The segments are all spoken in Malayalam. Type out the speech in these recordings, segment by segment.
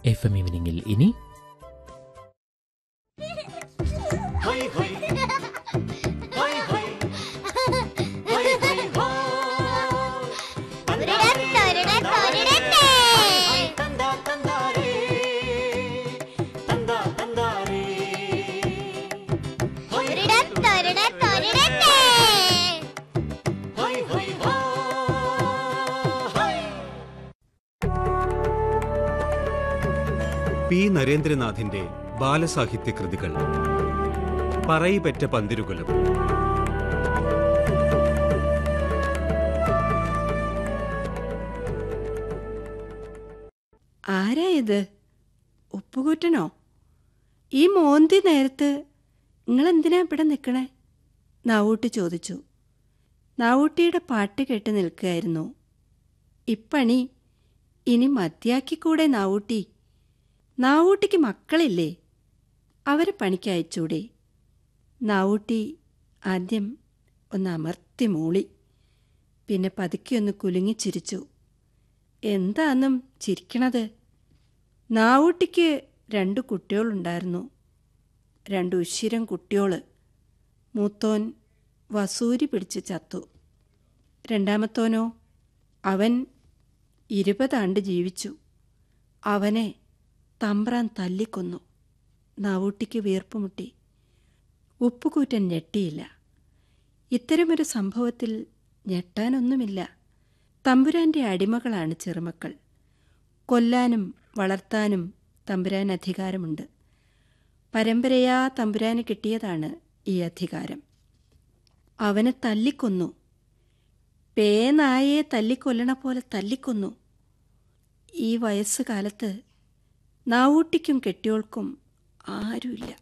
എഫ് എം ഈവനിങ്ങിൽ ഇനി ഹൈ ഹൈ ഹൈ ഹൈ ഹൈ ഹൈ ഹോ തൊരിട, തൊരിട, തന്താ തന്താരേ തന്താ തന്താരേ ഹൈ തൊരിട, തൊരിട, തൊരിടട്ടെ. ഹൈ ഹൈ ഹോ ഹൈ പി നരേന്ദ്രനാഥിന്റെ ബാലസാഹിത്യ കൃതികൾ പറയിപെറ്റ പന്തിരുകുലം ആരാ ഇത് ഉപ്പുകൂറ്റനോ ഈ മോന്തി നേരത്ത് നിങ്ങളെന്തിനാ ഇവിടെ നിൽക്കണേ നാവൂട്ടി ചോദിച്ചു നാവൂട്ടിയുടെ പാട്ട് കേട്ട് നിൽക്കുകയായിരുന്നു ഇപ്പണി ഇനി മതിയാക്കിക്കൂടെ നാവൂട്ടി നാവൂട്ടിക്ക് മക്കളില്ലേ അവരെ പണിക്ക് അയച്ചൂടെ നാവൂട്ടി ആദ്യം ഒന്ന് അമർത്തി മൂളി പിന്നെ പതുക്കെ ഒന്ന് കുലുങ്ങി ചിരിച്ചു എന്താന്നും ചിരിക്കണത് നാവൂട്ടിക്ക് രണ്ട് കുട്ടികളുണ്ടായിരുന്നു രണ്ട് ഉശിരം കുട്ടിയോള് മൂത്തോൻ വസൂരി പിടിച്ച് ചത്തു രണ്ടാമത്തോനോ അവൻ ഇരുപതാണ്ട് ജീവിച്ചു അവനെ തമ്പ്രാൻ തല്ലിക്കൊന്നു നാവൂട്ടിക്ക് വീർപ്പുമുട്ടി ഉപ്പുകൂറ്റൻ ഞെട്ടിയില്ല ഇത്തരമൊരു സംഭവത്തിൽ ഞെട്ടാനൊന്നുമില്ല തമ്പുരാന്റെ അടിമകളാണ് ചെറുമക്കൾ കൊല്ലാനും വളർത്താനും തമ്പുരാൻ അധികാരമുണ്ട് പരമ്പരയാ തമ്പുരാന് കിട്ടിയതാണ് ഈ അധികാരം അവനെ തല്ലിക്കൊന്നു പേനായെ തല്ലിക്കൊല്ലണ പോലെ തല്ലിക്കൊന്നു ഈ വയസ്സുകാലത്ത് നാവൂട്ടിക്കും കെട്ടിയോൾക്കും ആരുമില്ല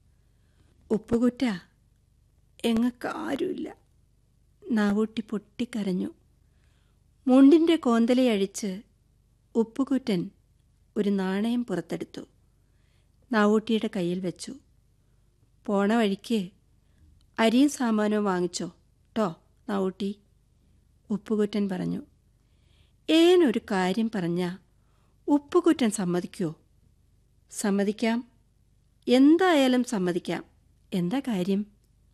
ഉപ്പുകുറ്റ എങ്ങക്ക് ആരുമില്ല നാവൂട്ടി പൊട്ടിക്കരഞ്ഞു മുണ്ടിൻ്റെ കോന്തലയഴിച്ച് ഉപ്പുകുറ്റൻ ഒരു നാണയം പുറത്തെടുത്തു നാവൂട്ടിയുടെ കയ്യിൽ വെച്ചു പോണ വഴിക്ക് അരിയും സാമാനവും വാങ്ങിച്ചോ ട്ടോ നാവൂട്ടി ഉപ്പുകുറ്റൻ പറഞ്ഞു ഏനൊരു കാര്യം പറഞ്ഞാ ഉപ്പുകുറ്റൻ സമ്മതിക്കുമോ സമ്മതിക്കാം എന്തായാലും സമ്മതിക്കാം എന്താ കാര്യം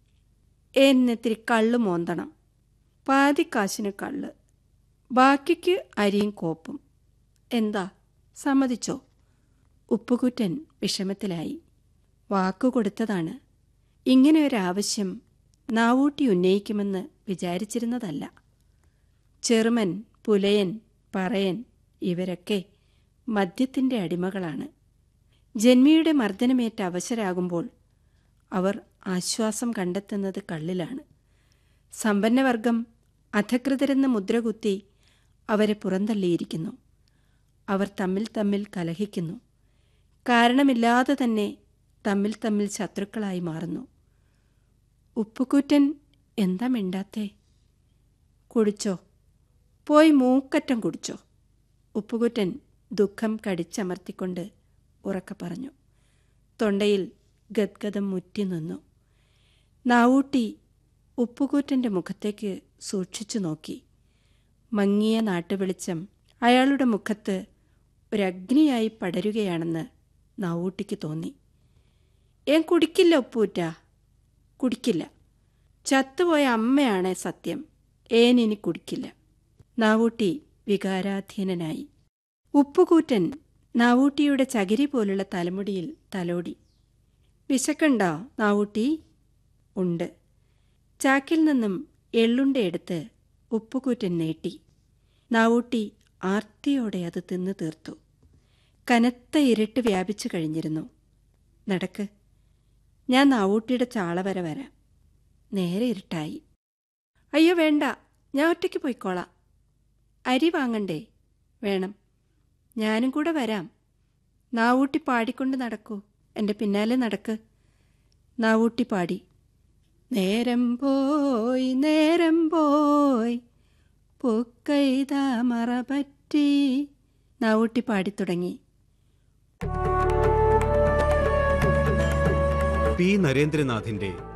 എന്നിത്തിരി കള്ള് മോന്തണം പാതി കാശിന് കള്ള് ബാക്കിക്ക് അരിയും കോപ്പും എന്താ സമ്മതിച്ചോ ഉപ്പുകുറ്റൻ വിഷമത്തിലായി വാക്കു കൊടുത്തതാണ് ഇങ്ങനെ ഒരാവശ്യം നാവൂട്ടി ഉന്നയിക്കുമെന്ന് വിചാരിച്ചിരുന്നതല്ല ചെറുമൻ പുലയൻ പറയൻ ഇവരൊക്കെ മദ്യത്തിൻ്റെ അടിമകളാണ് ജന്മിയുടെ മർദ്ദനമേറ്റ അവശരാകുമ്പോൾ അവർ ആശ്വാസം കണ്ടെത്തുന്നത് കള്ളിലാണ് സമ്പന്നവർഗം അധകൃതരെന്ന് മുദ്രകുത്തി അവരെ പുറന്തള്ളിയിരിക്കുന്നു അവർ തമ്മിൽ തമ്മിൽ കലഹിക്കുന്നു കാരണമില്ലാതെ തന്നെ തമ്മിൽ തമ്മിൽ ശത്രുക്കളായി മാറുന്നു ഉപ്പുകൂറ്റൻ എന്താ മിണ്ടാത്തേ കുടിച്ചോ പോയി മൂക്കറ്റം കുടിച്ചോ ഉപ്പുകുറ്റൻ ദുഃഖം കടിച്ചമർത്തിക്കൊണ്ട് ഉറക്കെ പറഞ്ഞു തൊണ്ടയിൽ ഗദ്ഗതം മുറ്റി നിന്നു നാവൂട്ടി ഉപ്പുകൂറ്റൻ്റെ മുഖത്തേക്ക് സൂക്ഷിച്ചു നോക്കി മങ്ങിയ നാട്ടുവെളിച്ചം അയാളുടെ മുഖത്ത് ഒരഗ്നിയായി പടരുകയാണെന്ന് നാവൂട്ടിക്ക് തോന്നി ഏൻ കുടിക്കില്ല ഉപ്പൂറ്റ കുടിക്കില്ല ചത്തുപോയ അമ്മയാണേ സത്യം ഏൻ ഇനി കുടിക്കില്ല നാവൂട്ടി വികാരാധീനനായി ഉപ്പുകൂറ്റൻ നാവൂട്ടിയുടെ ചകിരി പോലുള്ള തലമുടിയിൽ തലോടി വിശക്കണ്ടോ നാവൂട്ടി ഉണ്ട് ചാക്കിൽ നിന്നും എള്ളുണ്ട എടുത്ത് ഉപ്പുകൂറ്റൻ നീട്ടി നാവൂട്ടി ആർത്തിയോടെ അത് തിന്നു തീർത്തു കനത്ത ഇരുട്ട് വ്യാപിച്ചു കഴിഞ്ഞിരുന്നു നടക്ക് ഞാൻ നാവൂട്ടിയുടെ ചാള വരെ വരാം നേരെ ഇരുട്ടായി അയ്യോ വേണ്ട ഞാൻ ഒറ്റയ്ക്ക് പോയിക്കോളാം അരി വാങ്ങണ്ടേ വേണം ഞാനും കൂടെ വരാം നാവൂട്ടി പാടിക്കൊണ്ട് നടക്കൂ എൻ്റെ പിന്നാലെ നടക്ക് നാവൂട്ടി പാടി നേരം പോയി നേരം പോയി പൂക്കൈതാ മറപറ്റി നാവൂട്ടി പാടിത്തുടങ്ങി പി നരേന്ദ്രനാഥിന്റെ